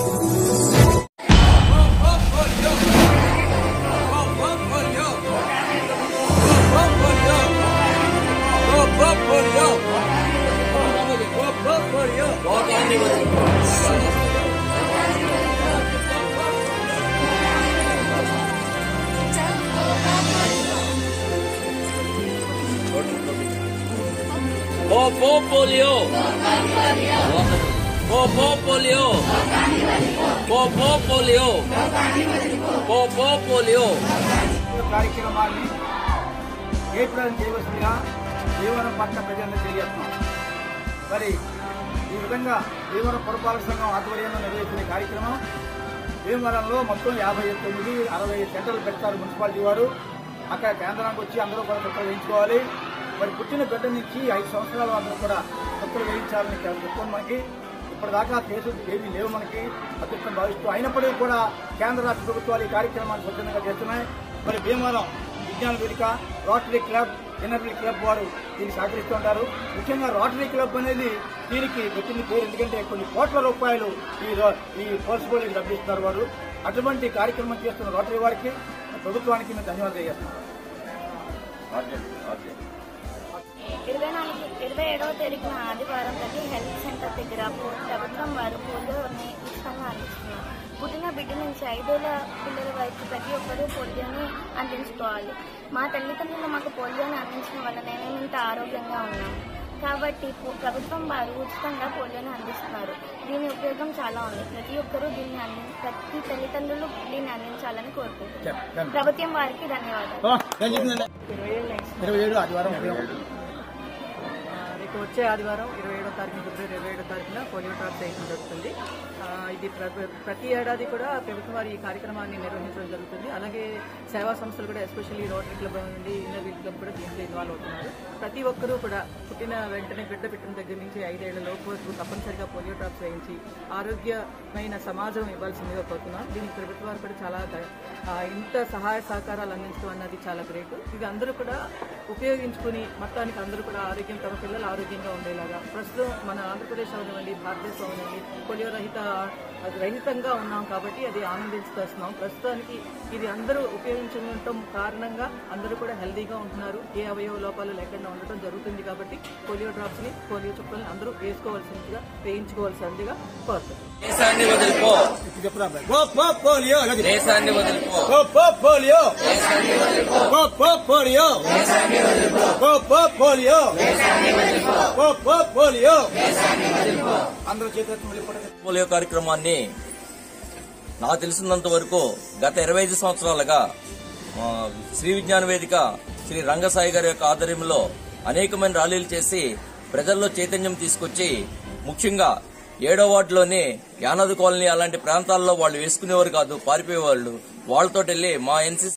పోపో polio పోపో polio పోపో polio పోపో పోలియో కార్యక్రమాన్ని జయప్రదం చేయవలసిందిగా భీమవరం పట్టణ ప్రజలను తెలియజేస్తున్నాం మరి ఈ విధంగా భీమవరం పురపాలక సంఘం ఆధ్వర్యంలో నిర్వహించిన కార్యక్రమం భీమవరంలో మొత్తం యాభై తొమ్మిది అరవై సెంటర్లు పెడతారు మున్సిపాలిటీ వారు అక్కడ కేంద్రానికి వచ్చి అందరూ కూడా చుక్కలు వేయించుకోవాలి మరి పుట్టిన బిడ్డ నుంచి ఐదు సంవత్సరాల అందరూ కూడా చుక్కలు వేయించాలని చెప్పుకోండి మనకి ఇప్పటిదాకా కేసులు ఏమీ లేవు మనకి అదృష్టం భావిస్తూ అయినప్పటికీ కూడా కేంద్ర రాష్ట్ర ప్రభుత్వాలు ఈ కార్యక్రమాన్ని స్వచ్ఛందంగా చేస్తున్నాయి మరి భీమవరం విజ్ఞాన వేదిక రోటరీ క్లబ్ ఎనర్జీ క్లబ్ వారు దీన్ని సహకరిస్తుంటారు ముఖ్యంగా రోటరీ క్లబ్ అనేది దీనికి పెట్టింది పేరు ఎందుకంటే కొన్ని కోట్ల రూపాయలు ఈ రో- ఈ పోల్సిపోలికి లభిస్తున్నారు వారు అటువంటి కార్యక్రమం చేస్తున్న రోటరీ వారికి ప్రభుత్వానికి మేము ధన్యవాదాలు తెలియజేస్తున్నాం ఇరవై నాలుగు ఇరవై ఏడవ తేదీన ఆదివారం ప్రతి హెల్త్ సెంటర్ దగ్గర ప్రభుత్వం వారు పోలియోని ఉచితంగా అందిస్తున్నారు పుట్టిన బిడ్డ నుంచి ఐదేళ్ల పిల్లల వరకు ప్రతి ఒక్కరూ పోలియోని అందించుకోవాలి మా తల్లిదండ్రులు మాకు పోలియోని అందించడం వల్ల మేము ఇంత ఆరోగ్యంగా ఉన్నాము కాబట్టి పో- ప్రభుత్వం వారు ఉచితంగా పోలియోని అందిస్తున్నారు దీని ఉపయోగం చాలా ఉంది ప్రతి ఒక్కరూ దీన్ని అంది ప్రతి తల్లిదండ్రులు దీన్ని అందించాలని కోరుకుంటున్నారు ప్రభుత్వం వారికి ధన్యవాదాలు ఇరవై ఏడు ఆదివారం ఉదయం ఆ, రేపు వచ్చే ఆదివారం ఇరవై ఏడో తారీఖు ఫిబ్రవరి ఇరవై ఏడో తారీఖున పోలియో డ్రాప్ చేయడం జరుగుతుంది ఆ, ఇది ప్ర- ప్రతి ఏడాది కూడా ప్రభుత్వం వారి ఈ కార్యక్రమాన్ని నిర్వహించడం జరుగుతుంది అలాగే సేవా సంస్థలు కూడా ఎస్పెషల్లీ రోటరీ క్లబ్ నుండి ఇన్నర్ వీల్ క్లబ్ కూడా దీంట్లో ఇన్వాల్వ్ అవుతున్నారు ప్రతి ఒక్కరూ కూడా పుట్టిన వెంటనే బిడ్డ పెట్టిన దగ్గర నుంచి ఐదేళ్ల లోపు వరకు తప్పనిసరిగా పోలియో డ్రాప్స్ వేయించి ఆరోగ్యమైన సమాజం ఇవ్వాల్సిందిగా కోరుతున్నాం దీనికి ప్రభుత్వం వారు కూడా చాలా ద- ఆ, ఇంత సహాయ సహకారాలు అందించడం అన్నది చాలా గ్రేట్ ఇది అందరూ కూడా ఉపయోగించుకుని మొత్తానికి అందరూ కూడా ఆరోగ్యం తమ పిల్లలు ఆరోగ్యంగా ఉండేలాగా ప్రస్తుతం మన ఆంధ్రప్రదేశ్ అవనివ్వండి భారతదేశం అవనివ్వండి పోలియో రహిత రహితంగా ఉన్నాం కాబట్టి అది ఆనందించుకొస్తున్నాం ప్రస్తుతానికి ఇది అందరూ ఉపయోగించడం కారణంగా అందరూ కూడా హెల్దీగా ఉంటున్నారు ఏ అవయవ లోపాలు లేకుండా ఉండటం జరుగుతుంది కాబట్టి పోలియో డ్రాప్స్ ని పోలియో చుక్కల్ని అందరూ వేసుకోవాల్సిందిగా వేయించుకోవాల్సిందిగా కోరుతున్నాం దేశాన్ని వదిలిపో చెప్పురా గో పో పోలియో అలాగే. దేశాన్ని వదిలిపో గో పో పోలియో గో పో పోలియో గో పో పోలియో గో పో పోలియో అందరూ చేతులు ఇప్పటికే పోలియో కార్యక్రమాన్ని నాకు తెలిసినంత వరకు గత ఇరవై ఐదు సంవత్సరాలుగా ఆ, శ్రీ విజ్ఞాన వేదిక శ్రీ రంగసాయి గారి యొక్క ఆధ్వర్యంలో అనేకమైన ర్యాలీలు చేసి ప్రజల్లో చైతన్యం తీసుకొచ్చి ముఖ్యంగా ఏడో వార్డులోని యానాది కాలనీ అలాంటి ప్రాంతాల్లో వాళ్ళు వేసుకునేవారు కాదు పారిపోయేవాళ్ళు వాళ్ళతో వెళ్ళి మా ఎన్సీసీ